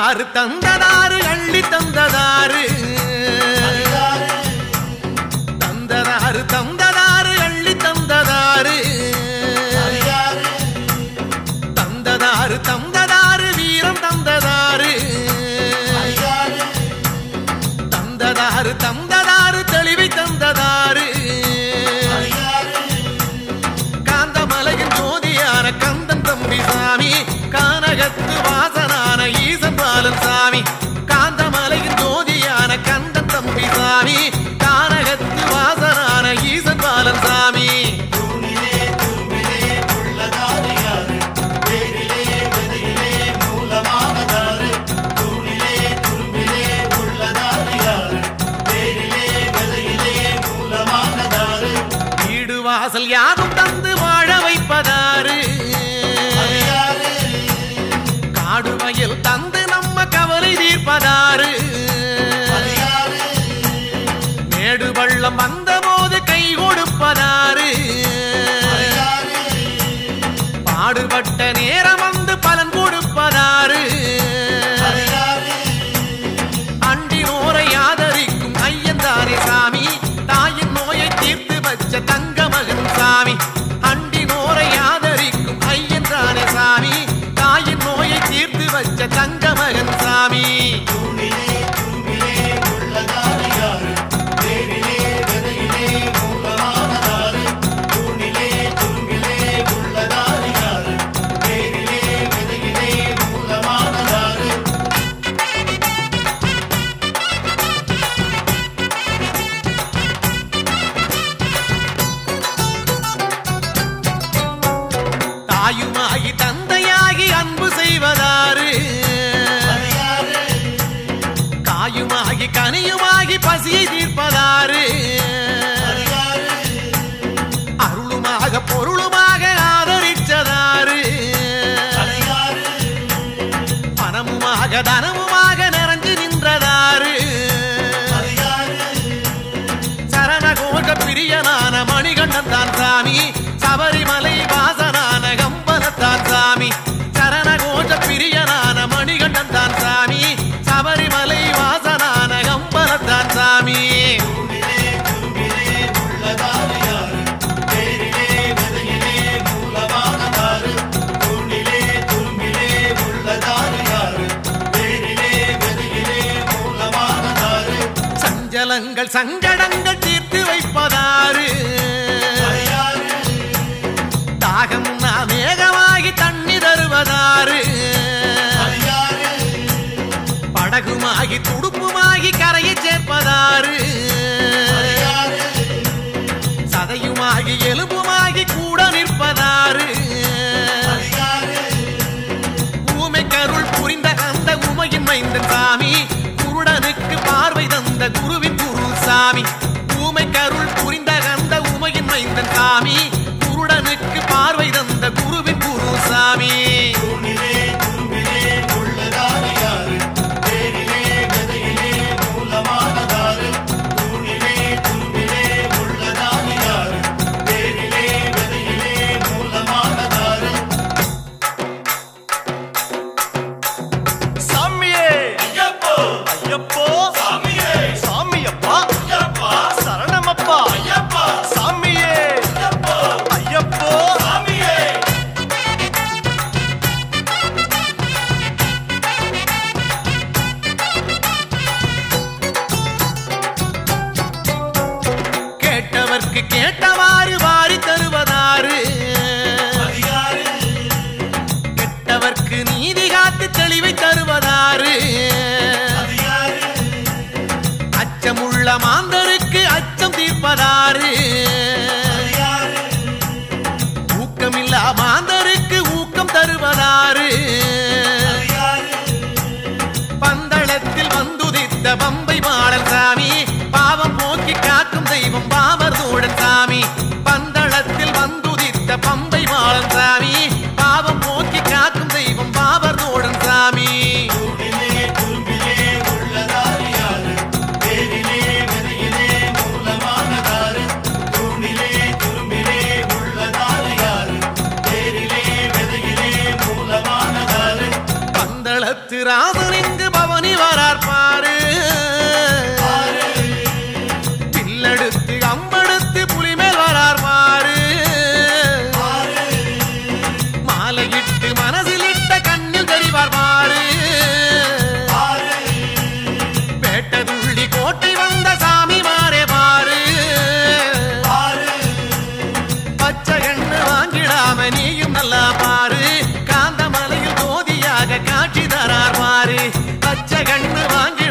தந்ததாரு தந்ததாரு அள்ளி தந்ததாரு தந்ததாரு தந்ததாரு அள்ளி தந்ததாரு தந்ததாரு தந்ததாரு வீரம் தந்ததாரு தந்ததாரு தந்ததாரு தெளிவை தந்ததாரு காந்தமலையின் ஜோதியான கந்தன் தம்பி சாமி கானகத்து வாசனான ஈசன் பாலன் சாமி காந்தமலையின் ஜோதியான கந்தன் தம்பி சாமி கானகத்து வாசனான ஈசன் பாலன் சாமி வீடு வாசல் யாரும் தந்து வாழ வைப்பதாரு காடு வயல் தந்து நம்ம கவலை தீர்ப்பதாரு மேடு பள்ளம் வந்த போது கை கொடுப்பதாரு பாடுபட்ட நேரம் வந்து பலன் கொடுப்பதாரு அண்டினோரை ஆதரிக்கும் ஐயந்தாரே சாமி தாயின் நோயை தீர்த்து வச்ச தங்க மகன் சாமி அண்டினோரை ஆதரிக்கும் ஐயந்தாரே சாமி தாயின் நோயை தீர்த்து வச்ச தங்க மகன் சாமி தாயுமாகி தந்தையாகி அன்பு செய்வதாரு காயுமாகி கனியுமாகி பசியை தீர்ப்பதாரு அருளுமாக பொருளுமாக ஆதரிச்சதாரு பணமுமாக தனமுமாக நிறைஞ்சு நின்றதாரு சரணகோஷ பிரியனான மணிகண்டன் தான் சாமி சபரிமலை வாசனான கம்பனத்தான் சாமி சரணகோஷ பிரியனான மணிகண்டன் தான் சாமி சபரிமலை வாசனான கம்பனத்தான் சாமி சஞ்சலங்கள் சங்கடங்கள் தீர்த்து வைப்பதாரு தாகம் மேகமாகி தண்ணி தருவதாரு படகுமாகி துடுப்புமாகி கரையை சேர்ப்பதாரு சதையுமாகி எலும்புமாகி கூட நிற்பதாரு ஊமை கருள் புரிந்த அந்த உமையின் மைந்தன் சாமி குருடனுக்கு பார்வை தந்த குருவின் குரு சாமி ஊமை கருள் புரிந்த அந்த உமையின் மைந்தன் சாமி குருடனுக்கு பார்வை தந்த குருவின் குரு சாமி சாமியே ஐயப்போ ஐயப்போ சாமியே சாமியப்பா ஐயப்பா சரணமப்பா ஐயப்பா சாமியே ஐயப்போ ஐயப்போ சாமியே கேட்டவர்க்கு கேட்டவாறு வாரி தருவதாறு கெட்டவர்க்கு நீதி காத்து தெளிவை தருவதாறு அச்சமுள்ள மாந்தருக்கு அச்சம் தீர்ப்பதாறு ஊக்கமில்லா மாந்தருக்கு ஊக்கம் தருவதாறு பந்தளத்தில் வந்துதித்த பம்பை மாடல் சாமி பாவம் போக்கி காக்கும் தெய்வம் பாமர் தோழன் சாமி பந்தளத்தில் வந்துதித்த பம்பை மாடல் சாமி பாவம் போக்கி காக்கும் தெய்வம் பாபர் தோழன் சாமி பந்தளத்து ராமலிங்க நல்லா பாரு காந்தமலையில் ஜோதியாக காட்சி தரார் பாரு பச்சை கண்ணு வாங்கி